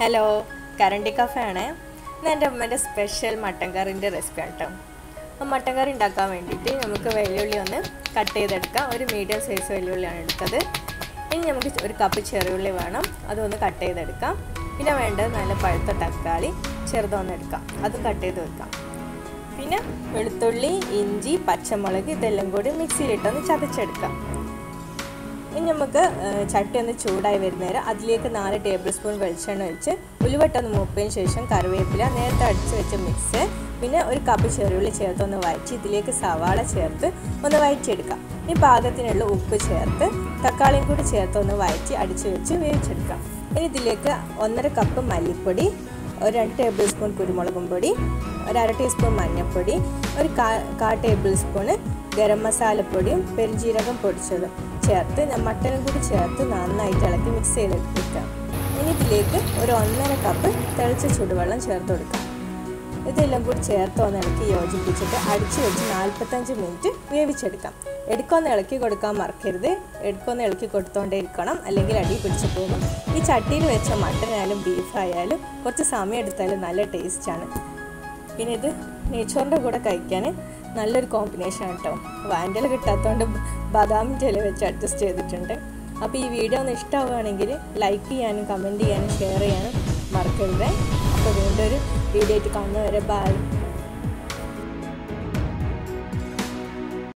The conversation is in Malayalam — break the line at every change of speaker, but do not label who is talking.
ഹലോ കരണ്ടി കഫേ ആണേ ഇന്ന് എൻ്റെ അമ്മേൻ്റെ സ്പെഷ്യൽ മട്ടൻ കറിൻ്റെ റെസിപ്പി ആണ് കേട്ടോ അപ്പം മട്ടൻ കറി ഉണ്ടാക്കാൻ വേണ്ടിയിട്ട് നമുക്ക് വെള്ളുള്ളി ഒന്ന് കട്ട് ചെയ്തെടുക്കാം ഒരു മീഡിയം സൈസ് വെള്ളുള്ളിയാണ് എടുത്തത് ഇനി നമുക്ക് ഒരു കപ്പ് ചെറിയുള്ളി വേണം അതൊന്ന് കട്ട് ചെയ്തെടുക്കാം പിന്നെ വേണ്ടത് നല്ല പഴുത്ത തക്കാളി ചെറുതൊന്ന് എടുക്കാം അതും കട്ട് ചെയ്ത് വെക്കാം പിന്നെ വെളുത്തുള്ളി ഇഞ്ചി പച്ചമുളക് ഇതെല്ലാം കൂടി മിക്സിയിലിട്ടൊന്ന് ചതച്ചെടുക്കാം ഇനി നമുക്ക് ചട്ടി ഒന്ന് ചൂടായി വരുന്നേരം അതിലേക്ക് നാല് ടേബിൾ സ്പൂൺ വെളിച്ചെണ്ണ ഒഴിച്ച് ഉലുവട്ടൊന്ന് മൂപ്പതിന് ശേഷം കറിവേപ്പില നേരത്തെ അടിച്ച് വെച്ച മിക്സ് പിന്നെ ഒരു കപ്പ് ചെറുള്ളി ചേർത്ത് ഒന്ന് വഴറ്റി ഇതിലേക്ക് സവാള ചേർത്ത് ഒന്ന് വഴറ്റിയെടുക്കാം ഈ പാകത്തിനുള്ള ഉപ്പ് ചേർത്ത് തക്കാളിയും കൂടി ചേർത്ത് ഒന്ന് വഴറ്റി അടിച്ച് വെച്ച് വേവിച്ചെടുക്കാം ഇനി ഇതിലേക്ക് ഒന്നര കപ്പ് മല്ലിപ്പൊടി ഒരു രണ്ട് ടേബിൾ സ്പൂൺ കുരുമുളകും പൊടി ഒരു അര ടീസ്പൂൺ മഞ്ഞൾപ്പൊടി ഒരു കാ കാ ടേബിൾ സ്പൂണ് ഗരം മസാലപ്പൊടിയും പെരുംജീരകം പൊടിച്ചതും ചേർത്ത് മട്ടനും കൂടി ചേർത്ത് നന്നായിട്ട് ഇളക്കി മിക്സ് ചെയ്തെടുക്കാം ഇനി ഇതിലേക്ക് ഒരു ഒന്നര കപ്പ് തിളച്ച ചൂടുവെള്ളം ചേർത്ത് കൊടുക്കാം ഇതെല്ലാം കൂടി ചേർത്ത് ഒന്ന് ഇളക്കി യോജിപ്പിച്ചിട്ട് അടിച്ചു വെച്ച് നാൽപ്പത്തഞ്ച് മിനിറ്റ് വേവിച്ചെടുക്കാം എടുക്കൊന്ന് ഇളക്കി കൊടുക്കാൻ മറക്കരുത് എടുക്കൊന്ന് ഇളക്കി കൊടുത്തോണ്ടേ ഇരിക്കണം അല്ലെങ്കിൽ അടി പിടിച്ചു പോകും ഈ ചട്ടിയിൽ വെച്ച മട്ടനായാലും ബീഫായാലും കുറച്ച് സമയം എടുത്താലും നല്ല ടേസ്റ്റാണ് പിന്നെ ഇത് നെയ്ച്ചോറിൻ്റെ കൂടെ കഴിക്കാൻ നല്ലൊരു കോമ്പിനേഷൻ കേട്ടോ വാൻഡൽ കിട്ടാത്തതുകൊണ്ട് ബദാമിൻ്റെ ഇല വെച്ച് അഡ്ജസ്റ്റ് ചെയ്തിട്ടുണ്ട് അപ്പോൾ ഈ വീഡിയോ ഒന്ന് ഇഷ്ടമാവുകയാണെങ്കിൽ ലൈക്ക് ചെയ്യാനും കമൻറ്റ് ചെയ്യാനും ഷെയർ ചെയ്യാനും മറക്കരുത് അപ്പോൾ വീണ്ടും ഒരു വീഡിയോ ആയിട്ട് കാണുന്നവരെ ബൈ